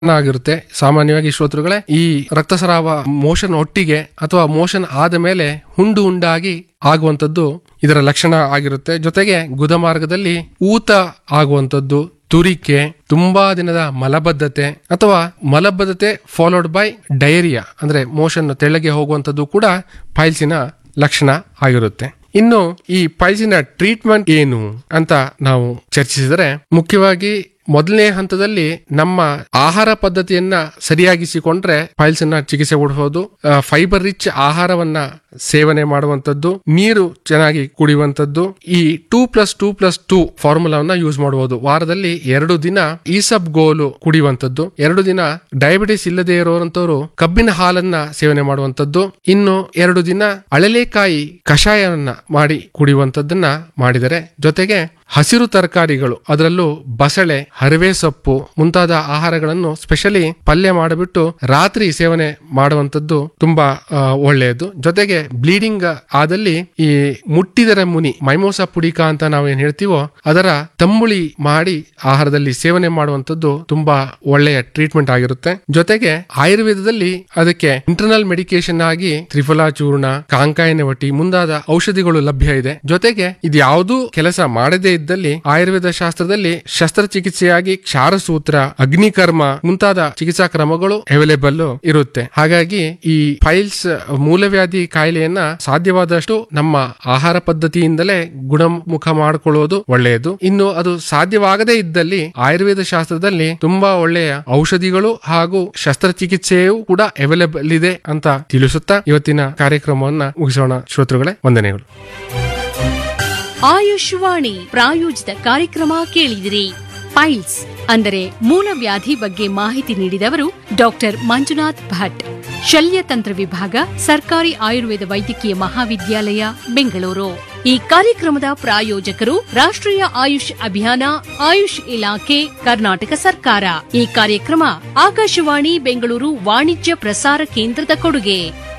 ಆಗಿರುತ್ತೆ ಸಾಮಾನ್ಯವಾಗಿ ಶ್ರೋತೃಗಳೇ ಈ ರಕ್ತಸ್ರಾವ ಮೋಷನ್ ಒಟ್ಟಿಗೆ ಅಥವಾ ಮೋಷನ್ ಆದ ಮೇಲೆ ಹುಂಡು ಉಂಡಾಗಿ ಆಗುವಂತದ್ದು ಇದರ ಲಕ್ಷಣ ಆಗಿರುತ್ತೆ ಜೊತೆಗೆ ಗುದಮಾರ್ಗದಲ್ಲಿ ಊತ ಆಗುವಂತದ್ದು ತುರಿಕೆ ತುಂಬಾ ದಿನದ ಮಲಬದ್ಧತೆ ಅಥವಾ ಮಲಬದ್ಧತೆ ಫಾಲೋಡ್ ಬೈ ಡಯರಿಯಾ ಅಂದ್ರೆ ಮೋಷನ್ ತೆಳ್ಳಗೆ ಹೋಗುವಂತದ್ದು ಕೂಡ ಪೈಲ್ಸಿನ ಲಕ್ಷಣ ಆಗಿರುತ್ತೆ ಇನ್ನು ಈ ಪೈಲ್ಸಿನ ಟ್ರೀಟ್ಮೆಂಟ್ ಏನು ಅಂತ ನಾವು ಚರ್ಚಿಸಿದರೆ ಮುಖ್ಯವಾಗಿ ಮೊದಲನೇ ಹಂತದಲ್ಲಿ ನಮ್ಮ ಆಹಾರ ಪದ್ಧತಿಯನ್ನ ಸರಿಯಾಗಿಸಿಕೊಂಡ್ರೆ ಪೈಲ್ಸ್ ಅನ್ನ ಚಿಕಿತ್ಸೆ ಕೊಡಬಹುದು ಫೈಬರ್ ರಿಚ್ ಆಹಾರವನ್ನ ಸೇವನೆ ಮಾಡುವಂತದ್ದು ನೀರು ಚೆನ್ನಾಗಿ ಕುಡಿಯುವಂತದ್ದು ಈ two plus two plus two ಫಾರ್ಮುಲಾವನ್ನ ಯೂಸ್ ಮಾಡಬಹುದು ವಾರದಲ್ಲಿ ಎರಡು ದಿನ ಈಸಬ್ ಗೋಲು ಕುಡಿಯುವಂತದ್ದು ಎರಡು ದಿನ ಡಯಾಬಿಟಿಸ್ ಇಲ್ಲದೆ ಇರುವಂತವರು ಕಬ್ಬಿನ ಹಾಲನ್ನ ಸೇವನೆ ಮಾಡುವಂತದ್ದು ಇನ್ನು ಎರಡು ದಿನ ಅಳಲೆಕಾಯಿ ಕಷಾಯವನ್ನ ಮಾಡಿ ಕುಡಿಯುವಂತದ್ದನ್ನ ಮಾಡಿದರೆ ಜೊತೆಗೆ ಹಸಿರು ತರಕಾರಿಗಳು ಅದರಲ್ಲೂ ಬಸಳೆ ಹರಿವೆ ಸೊಪ್ಪು ಮುಂತಾದ ಆಹಾರಗಳನ್ನು ಸ್ಪೆಷಲಿ ಪಲ್ಯ ಮಾಡಿಬಿಟ್ಟು ರಾತ್ರಿ ಸೇವನೆ ಮಾಡುವಂತದ್ದು ತುಂಬಾ ಆ, ಒಳ್ಳೆಯದು ಜೊತೆಗೆ ಬ್ಲೀಡಿಂಗ್ ಆದಲ್ಲಿ ಈ ಮುಟ್ಟಿದರ ಮುನಿ ಮೈಮೋಸ ಪುಡಿಕ ಅಂತ ನಾವು ಏನ್ ಹೇಳ್ತೀವೋ ಅದರ ತಂಬುಳಿ ಮಾಡಿ ಆಹಾರದಲ್ಲಿ ಸೇವನೆ ಮಾಡುವಂತದ್ದು ತುಂಬಾ ಒಳ್ಳೆಯ ಟ್ರೀಟ್ಮೆಂಟ್ ಆಗಿರುತ್ತೆ ಜೊತೆಗೆ ಆಯುರ್ವೇದದಲ್ಲಿ ಅದಕ್ಕೆ ಇಂಟರ್ನಲ್ ಮೆಡಿಕೇಶನ್ ಆಗಿ ತ್ರಿಫಲಾ ಚೂರ್ಣ ಕಾಂಕಾಯಿನ ವಟಿ ಮುಂದಾದ ಔಷಧಿಗಳು ಲಭ್ಯ ಇದೆ ಜೊತೆಗೆ ಇದು ಯಾವುದೂ ಕೆಲಸ ಮಾಡದೇ ಇದ್ದಲ್ಲಿ ಆಯುರ್ವೇದ ಶಾಸ್ತ್ರದಲ್ಲಿ ಶಸ್ತ್ರಚಿಕಿತ್ಸೆಯಾಗಿ ಕ್ಷಾರಸೂತ್ರ ಅಗ್ನಿಕರ್ಮ ಮುಂತಾದ ಚಿಕಿತ್ಸಾ ಕ್ರಮಗಳು ಅವೈಲೇಬಲ್ ಇರುತ್ತೆ ಹಾಗಾಗಿ ಈ ಫೈಲ್ಸ್ ಮೂಲವ್ಯಾಧಿ ಕಾಯಿಲೆಯನ್ನ ಸಾಧ್ಯವಾದಷ್ಟು ನಮ್ಮ ಆಹಾರ ಪದ್ಧತಿಯಿಂದಲೇ ಗುಣಮುಖ ಮಾಡಿಕೊಳ್ಳುವುದು ಒಳ್ಳೆಯದು ಇನ್ನು ಅದು ಸಾಧ್ಯವಾಗದೇ ಇದ್ದಲ್ಲಿ ಆಯುರ್ವೇದ ಶಾಸ್ತ್ರದಲ್ಲಿ ತುಂಬಾ ಒಳ್ಳೆಯ ಔಷಧಿಗಳು ಹಾಗೂ ಶಸ್ತ್ರಚಿಕಿತ್ಸೆಯೂ ಕೂಡ ಅವೈಲೇಬಲ್ ಇದೆ ಅಂತ ತಿಳಿಸುತ್ತಾ ಇವತ್ತಿನ ಕಾರ್ಯಕ್ರಮವನ್ನ ಮುಗಿಸೋಣ ಶ್ರೋತೃಗಳೇ ವಂದನೆಗಳು ಆಯುಷ್ವಾಣಿ ಪ್ರಾಯೋಜಿತ ಕಾರ್ಯಕ್ರಮ ಕೇಳಿದಿರಿ ಪೈಲ್ಸ್ ಅಂದರೆ ಮೂಲವ್ಯಾಧಿ ಬಗ್ಗೆ ಮಾಹಿತಿ ನೀಡಿದವರು ಡಾಕ್ಟರ್ ಮಂಜುನಾಥ್ ಭಟ್ ಶಲ್ಯತಂತ್ರ ವಿಭಾಗ ಸರ್ಕಾರಿ ಆಯುರ್ವೇದ ವೈದ್ಯಕೀಯ ಮಹಾವಿದ್ಯಾಲಯ ಬೆಂಗಳೂರು ಈ ಕಾರ್ಯಕ್ರಮದ ಪ್ರಾಯೋಜಕರು ರಾಷ್ಟ್ರೀಯ ಆಯುಷ್ ಅಭಿಯಾನ ಆಯುಷ್ ಇಲಾಖೆ ಕರ್ನಾಟಕ ಸರ್ಕಾರ ಈ ಕಾರ್ಯಕ್ರಮ ಆಕಾಶವಾಣಿ ಬೆಂಗಳೂರು ವಾಣಿಜ್ಯ ಪ್ರಸಾರ ಕೇಂದ್ರದ ಕೊಡುಗೆ